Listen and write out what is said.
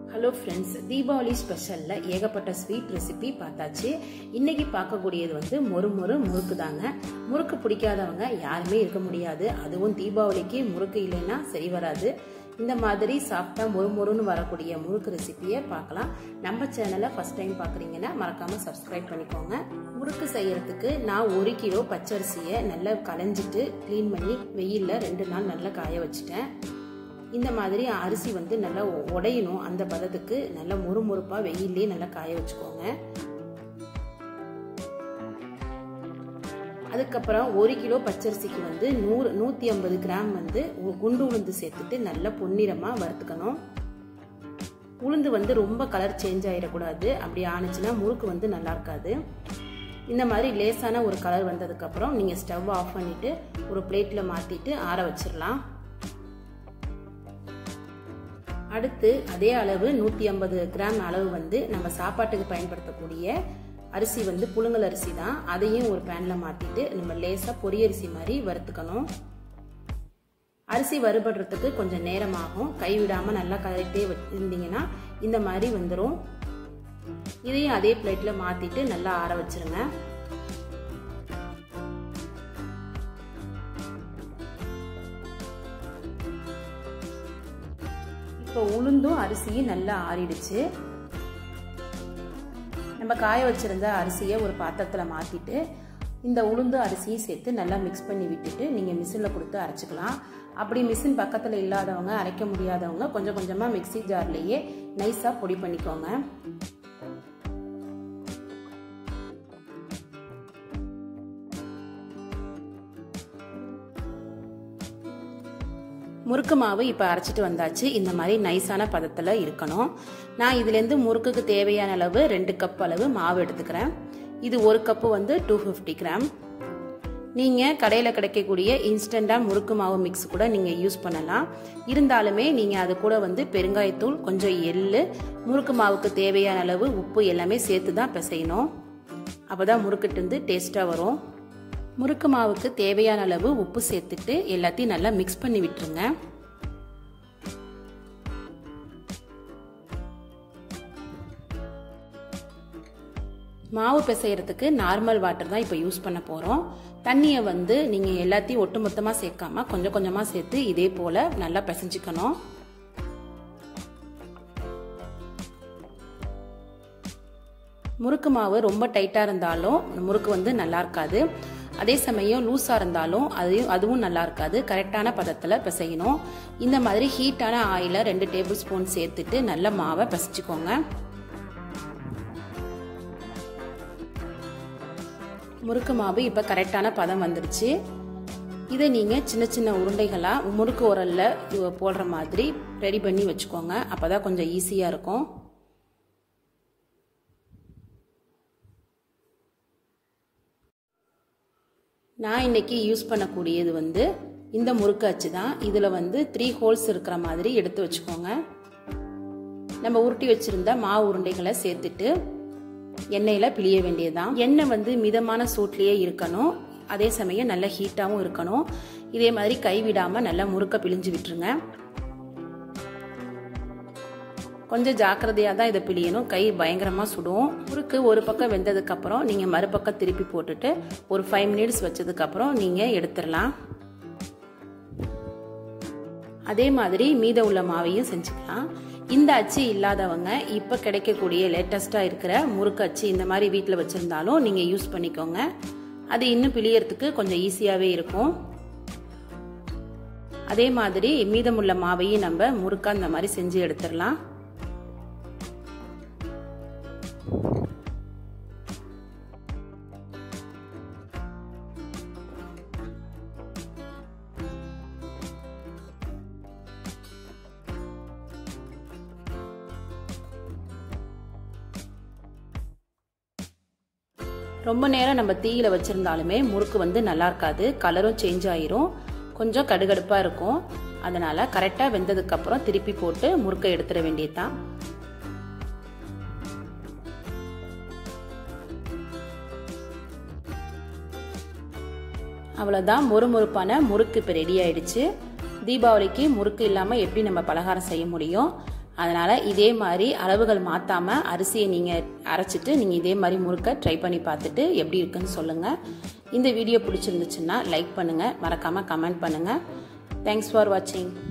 hello friends Deepavali ஸ்பெஷலில் ஏகப்பட்ட sweet recipe பார்த்தாச்சு இன்னைக்கு பார்க்கக்கூடியது வந்து மொறு மொறு முறுக்கு தாங்க முறுக்கு பிடிக்காதவங்க யாருமே இருக்க முடியாது அதுவும் தீபாவளிக்கு முறுக்கு இல்லைன்னா சரி வராது இந்த மாதிரி சாப்பிட்டா மொறு மொறுன்னு வரக்கூடிய முறுக்கு ரெசிபியை பார்க்கலாம் நம்ம சேனலை ஃபர்ஸ்ட் டைம் பார்க்குறீங்கன்னா மறக்காமல் சப்ஸ்கிரைப் பண்ணிக்கோங்க முறுக்கு செய்யறதுக்கு நான் ஒரு கிலோ பச்சரிசியை நல்லா களைஞ்சிட்டு க்ளீன் பண்ணி வெயிலில் ரெண்டு நாள் நல்லா காய வச்சுட்டேன் இந்த மாதிரி அரிசி வந்து நல்லா உடையணும் அந்த பதத்துக்கு நல்லா முறுமுறுப்பாக வெயிலே நல்லா காய வச்சுக்கோங்க அதுக்கப்புறம் ஒரு கிலோ பச்சரிசிக்கு வந்து நூறு நூற்றி ஐம்பது கிராம் வந்து குண்டு உளுந்து சேர்த்துட்டு நல்லா பொன்னிறமாக வறுத்துக்கணும் உளுந்து வந்து ரொம்ப கலர் சேஞ்ச் ஆகிடக்கூடாது அப்படி ஆணுச்சுன்னா முறுக்கு வந்து நல்லா இருக்காது இந்த மாதிரி லேசான ஒரு கலர் வந்ததுக்கப்புறம் நீங்கள் ஸ்டவ் ஆஃப் பண்ணிவிட்டு ஒரு பிளேட்டில் மாற்றிட்டு ஆற வச்சிடலாம் அடுத்து அதே அளவு நூற்றி ஐம்பது கிராம் அளவு வந்து நம்ம சாப்பாட்டுக்கு பயன்படுத்தக்கூடிய அரிசி வந்து புழுங்கல் அரிசி தான் அதையும் ஒரு பேனில் மாற்றிட்டு நம்ம லேசாக பொரியரிசி மாதிரி வறுத்துக்கணும் அரிசி வறுபடுறதுக்கு கொஞ்சம் நேரமாகும் கைவிடாமல் நல்லா கலரிட்டே இருந்தீங்கன்னா இந்த மாதிரி வந்துடும் இதையும் அதே பிளேட்டில் மாற்றிட்டு நல்லா ஆற வச்சிருங்க இப்போ உளுந்தும் அரிசியும் நல்லா ஆறிடுச்சு நம்ம காய வச்சிருந்த அரிசியை ஒரு பாத்திரத்தில் மாற்றிட்டு இந்த உளுந்து அரிசியும் சேர்த்து நல்லா மிக்ஸ் பண்ணி விட்டுட்டு நீங்கள் மிஷினில் கொடுத்து அரைச்சிக்கலாம் அப்படி மிஷின் பக்கத்தில் இல்லாதவங்க அரைக்க முடியாதவங்க கொஞ்சம் கொஞ்சமாக மிக்சி ஜார்லேயே நைஸாக பொடி பண்ணிக்கோங்க முறுக்கு மாவு இப்போ அரைச்சிட்டு வந்தாச்சு இந்த மாதிரி நைஸான பதத்தில் இருக்கணும் நான் இதுலேருந்து முறுக்குக்கு தேவையான அளவு ரெண்டு கப் அளவு மாவு எடுத்துக்கிறேன் இது ஒரு கப்பு வந்து டூ ஃபிஃப்டி கிராம் நீங்கள் கடையில் கிடைக்கக்கூடிய இன்ஸ்டண்ட்டாக முறுக்கு மாவு மிக்ஸ் கூட நீங்கள் யூஸ் பண்ணலாம் இருந்தாலுமே நீங்கள் அது கூட வந்து பெருங்காயத்தூள் கொஞ்சம் எள் முறுக்கு மாவுக்கு தேவையான அளவு உப்பு எல்லாமே சேர்த்து தான் பிசையணும் அப்போ தான் முறுக்கிட்டு வந்து டேஸ்ட்டாக வரும் முறுக்கு மாவுக்கு தேவையான அளவு உப்பு சேர்த்துட்டு எல்லாத்தையும் நல்லா மிக்ஸ் பண்ணி விட்டுருங்க மாவு பிசைகிறதுக்கு நார்மல் வாட்டர் தான் இப்போ யூஸ் பண்ண போகிறோம் தண்ணியை வந்து நீங்கள் எல்லாத்தையும் ஒட்டு மொத்தமாக சேர்க்காம கொஞ்சம் கொஞ்சமாக சேர்த்து இதே போல் நல்லா பிசைஞ்சிக்கணும் முறுக்கு மாவு ரொம்ப டைட்டாக இருந்தாலும் முறுக்கு வந்து நல்லா இருக்காது அதே சமயம் லூஸாக இருந்தாலும் அதையும் அதுவும் நல்லா இருக்காது கரெக்டான பதத்தில் பிசையணும் இந்த மாதிரி ஹீட்டான ஆயிலை ரெண்டு டேபிள் ஸ்பூன் சேர்த்துட்டு நல்ல மாவை பிசைச்சிக்கோங்க முறுக்கு மாவு இப்போ கரெக்டான பதம் வந்துடுச்சு இதை நீங்கள் சின்ன சின்ன உருண்டைகளாக முறுக்கு உரலில் போடுற மாதிரி ரெடி பண்ணி வச்சுக்கோங்க அப்போ தான் கொஞ்சம் ஈஸியாக இருக்கும் நான் இன்னைக்கு யூஸ் பண்ணக்கூடியது வந்து இந்த முறுக்கு அச்சு தான் இதில் வந்து த்ரீ ஹோல்ஸ் இருக்கிற மாதிரி எடுத்து வச்சுக்கோங்க நம்ம உருட்டி வச்சுருந்த மாவு உருண்டைகளை சேர்த்துட்டு எண்ணெயில் பிழிய வேண்டியதுதான் எண்ணெய் வந்து மிதமான சூட்லேயே இருக்கணும் அதே சமயம் நல்ல ஹீட்டாகவும் இருக்கணும் இதே மாதிரி கைவிடாமல் நல்லா முறுக்க பிழிஞ்சு விட்டுருங்க கொஞ்சம் ஜாக்கிரதையாக தான் இதை பிழியணும் கை பயங்கரமாக சுடும் முறுக்கு ஒரு பக்கம் வெந்ததுக்கப்புறம் நீங்கள் மறுபக்கம் திருப்பி போட்டுட்டு ஒரு ஃபைவ் மினிட்ஸ் வச்சதுக்கப்புறம் நீங்கள் எடுத்துடலாம் அதே மாதிரி மீத உள்ள மாவையும் செஞ்சுக்கலாம் இந்த அச்சு இல்லாதவங்க இப்போ கிடைக்கக்கூடிய லேட்டஸ்ட்டாக இருக்கிற முறுக்கு அச்சு இந்த மாதிரி வீட்டில் வச்சுருந்தாலும் நீங்கள் யூஸ் பண்ணிக்கோங்க அது இன்னும் பிழியறதுக்கு கொஞ்சம் ஈஸியாகவே இருக்கும் அதே மாதிரி மீதமுள்ள மாவையும் நம்ம முறுக்கா இந்த மாதிரி செஞ்சு எடுத்துடலாம் ரொம்ப நேரம் நம்ம தீயில வச்சிருந்தாலுமே முறுக்கு வந்து நல்லா இருக்காது கலரும் சேஞ்ச் ஆயிரும் கொஞ்சம் கடுகடுப்பாக இருக்கும் அதனால கரெக்டாக வெந்ததுக்கு அப்புறம் திருப்பி போட்டு முறுக்கை எடுத்துட வேண்டியதுதான் அவ்வளோதான் மொறுமொறுப்பான முறுக்கு இப்போ ரெடி ஆயிடுச்சு தீபாவளிக்கு முறுக்கு இல்லாமல் எப்படி நம்ம பலகாரம் செய்ய முடியும் அதனால் இதே மாதிரி அளவுகள் மாற்றாமல் அரிசியை நீங்கள் அரைச்சிட்டு நீங்கள் இதே மாதிரி முறுக்க ட்ரை பண்ணி பார்த்துட்டு எப்படி இருக்குன்னு சொல்லுங்கள் இந்த வீடியோ பிடிச்சிருந்துச்சுன்னா லைக் பண்ணுங்கள் மறக்காமல் கமெண்ட் பண்ணுங்கள் தேங்க்ஸ் ஃபார் வாட்சிங்